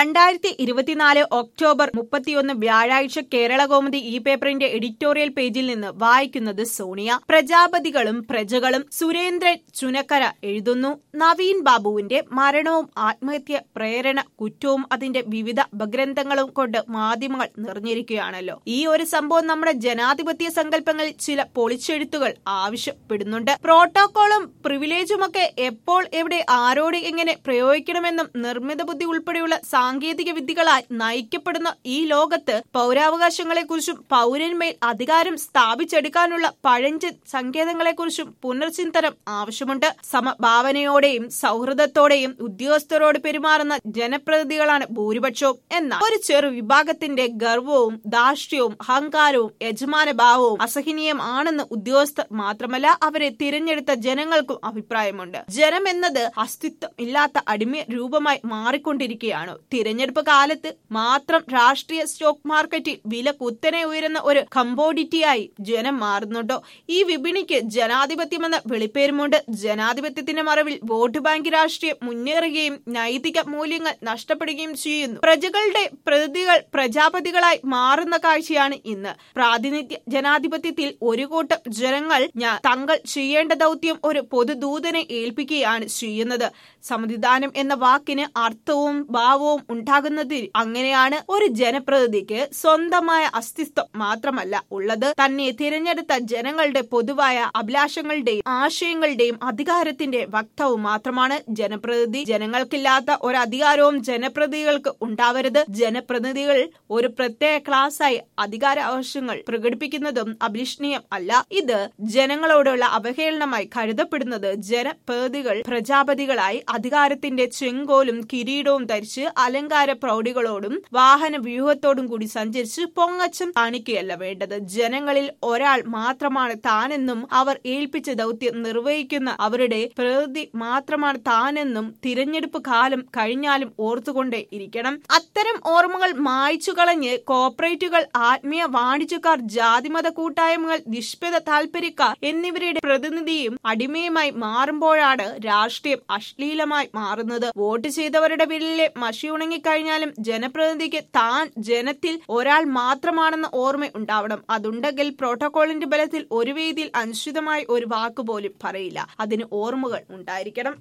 രണ്ടായിരത്തി ഇരുപത്തിനാല് ഒക്ടോബർ മുപ്പത്തിയൊന്ന് വ്യാഴാഴ്ച കേരളകൗമുദി ഈ പേപ്പറിന്റെ എഡിറ്റോറിയൽ പേജിൽ നിന്ന് വായിക്കുന്നത് സോണിയ പ്രജാപതികളും പ്രജകളും സുരേന്ദ്രൻ ചുനക്കര എഴുതുന്നു നവീൻ ബാബുവിന്റെ മരണവും ആത്മഹത്യ പ്രേരണ കുറ്റവും അതിന്റെ വിവിധ ഉപഗ്രന്ഥങ്ങളും കൊണ്ട് മാധ്യമങ്ങൾ നിറഞ്ഞിരിക്കുകയാണല്ലോ ഈ ഒരു സംഭവം നമ്മുടെ ജനാധിപത്യ സങ്കല്പങ്ങളിൽ ചില പൊളിച്ചെഴുത്തുകൾ ആവശ്യപ്പെടുന്നുണ്ട് പ്രോട്ടോകോളും പ്രിവിലേജുമൊക്കെ എപ്പോൾ എവിടെ ആരോട് എങ്ങനെ പ്രയോഗിക്കണമെന്നും നിർമ്മിത ബുദ്ധി ഉൾപ്പെടെയുള്ള സാങ്കേതിക വിദ്യകളാൽ നയിക്കപ്പെടുന്ന ഈ ലോകത്ത് പൗരാവകാശങ്ങളെക്കുറിച്ചും പൗരന്മേൽ അധികാരം സ്ഥാപിച്ചെടുക്കാനുള്ള പഴഞ്ചൻ സങ്കേതങ്ങളെക്കുറിച്ചും പുനർചിന്തനം ആവശ്യമുണ്ട് സമഭാവനയോടെയും സൗഹൃദത്തോടെയും ഉദ്യോഗസ്ഥരോട് പെരുമാറുന്ന ജനപ്രതിനിധികളാണ് ഭൂരിപക്ഷവും എന്നാൽ ഒരു ചെറു വിഭാഗത്തിന്റെ ഗർവവും ധാർഷ്ട്യവും അഹങ്കാരവും യജമാനഭാവവും അസഹനീയം ആണെന്ന് ഉദ്യോഗസ്ഥർ മാത്രമല്ല അവരെ തിരഞ്ഞെടുത്ത ജനങ്ങൾക്കും അഭിപ്രായമുണ്ട് ജനം എന്നത് അസ്തിത്വം ഇല്ലാത്ത അടിമ രൂപമായി മാറിക്കൊണ്ടിരിക്കുകയാണ് തിരഞ്ഞെടുപ്പ് കാലത്ത് മാത്രം രാഷ്ട്രീയ സ്റ്റോക്ക് മാർക്കറ്റിൽ വില കുത്തനെ ഉയരുന്ന ഒരു കമ്പോഡിറ്റിയായി ജനം മാറുന്നുണ്ടോ ഈ വിപണിക്ക് ജനാധിപത്യമെന്ന വെളിപ്പേരുമുണ്ട് ജനാധിപത്യത്തിന്റെ മറവിൽ വോട്ട് ബാങ്ക് രാഷ്ട്രീയം മുന്നേറുകയും നൈതിക മൂല്യങ്ങൾ നഷ്ടപ്പെടുകയും ചെയ്യുന്നു പ്രജകളുടെ പ്രതിനിധികൾ പ്രജാപതികളായി മാറുന്ന കാഴ്ചയാണ് ഇന്ന് പ്രാതിനിധ്യ ജനാധിപത്യത്തിൽ ഒരു കൂട്ടം ജനങ്ങൾ ഞാ- തങ്ങൾ ചെയ്യേണ്ട ദൗത്യം ഒരു പൊതുദൂതനെ ഏൽപ്പിക്കുകയാണ് ചെയ്യുന്നത് സമ്മതിദാനം എന്ന വാക്കിന് അർത്ഥവും ഭാവവും ഉണ്ടാകുന്നതിൽ അങ്ങനെയാണ് ഒരു ജനപ്രതിനിധിക്ക് സ്വന്തമായ അസ്തിത്വം മാത്രമല്ല ഉള്ളത് തന്നെ തിരഞ്ഞെടുത്ത ജനങ്ങളുടെ പൊതുവായ അഭിലാഷങ്ങളുടെയും ആശയങ്ങളുടെയും അധികാരത്തിന്റെ വക്താവ് മാത്രമാണ് ജനപ്രതിനിധി ജനങ്ങൾക്കില്ലാത്ത ഒരു അധികാരവും ജനപ്രതിനിധികൾക്ക് ഉണ്ടാവരുത് ജനപ്രതിനിധികൾ ഒരു പ്രത്യേക ക്ലാസ്സായി അധികാര ആവശ്യങ്ങൾ പ്രകടിപ്പിക്കുന്നതും അഭിലഷണീയം അല്ല ഇത് ജനങ്ങളോടുള്ള അവഹേളനമായി കരുതപ്പെടുന്നത് ജനപ്രതിനിധികൾ പ്രജാപതികളായി അധികാരത്തിന്റെ ചെങ്കോലും കിരീടവും ധരിച്ച് അലങ്കാര പ്രൗഢികളോടും വാഹന വ്യൂഹത്തോടും കൂടി സഞ്ചരിച്ച് പൊങ്ങച്ചം കാണിക്കുകയല്ല വേണ്ടത് ജനങ്ങളിൽ ഒരാൾ മാത്രമാണ് താനെന്നും അവർ ഏൽപ്പിച്ച ദൗത്യം നിർവഹിക്കുന്ന അവരുടെ പ്രകൃതി മാത്രമാണ് താനെന്നും തിരഞ്ഞെടുപ്പ് കാലം കഴിഞ്ഞാലും ഓർത്തുകൊണ്ടേ ഇരിക്കണം അത്തരം ഓർമ്മകൾ മായ്ച്ചു കളഞ്ഞ് കോർപ്പറേറ്റുകൾ ആത്മീയ വാണിജ്യക്കാർ ജാതിമത കൂട്ടായ്മകൾ നിഷ്പത താല്പര്യക്കാർ എന്നിവരുടെ പ്രതിനിധിയും അടിമയുമായി മാറുമ്പോഴാണ് രാഷ്ട്രീയം അശ്ലീലമായി മാറുന്നത് വോട്ട് ചെയ്തവരുടെ വിരലിലെ മഷി ഉണങ്ങിക്കഴിഞ്ഞാലും ജനപ്രതിനിധിക്ക് താൻ ജനത്തിൽ ഒരാൾ മാത്രമാണെന്ന ഓർമ്മ ഉണ്ടാവണം അതുണ്ടെങ്കിൽ പ്രോട്ടോകോളിന്റെ ബലത്തിൽ ഒരു വേദിയിൽ അനുചിതമായി ഒരു വാക്ക് പോലും പറയില്ല അതിന് ഓർമ്മകൾ ഉണ്ടായിരിക്കണം